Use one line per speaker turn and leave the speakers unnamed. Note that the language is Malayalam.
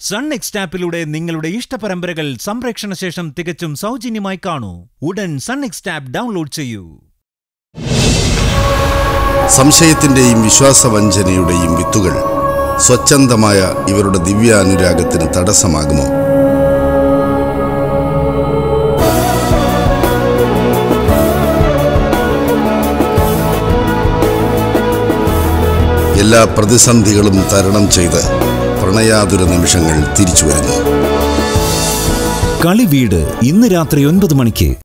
സൺ നെക്സ്റ്റ് ആപ്പിലൂടെ നിങ്ങളുടെ ഇഷ്ടപരമ്പരകൾ സംപ്രേക്ഷണ ശേഷം തികച്ചും സൗജന്യമായി കാണൂ ഉടൻ സൺ നെക്സ്റ്റ് ആപ്പ് ഡൗൺലോഡ് ചെയ്യൂ
സംശയത്തിന്റെയും വിശ്വാസവഞ്ചനയുടെയും വിത്തുകൾ സ്വച്ഛന്തമായ ഇവരുടെ ദിവ്യാനുരാഗത്തിന് തടസ്സമാകുമോ എല്ലാ പ്രതിസന്ധികളും തരണം ചെയ്ത് പ്രണയാതുര നിമിഷങ്ങൾ തിരിച്ചു വരുന്നു
കളിവീട് ഇന്ന് രാത്രി ഒൻപത് മണിക്ക്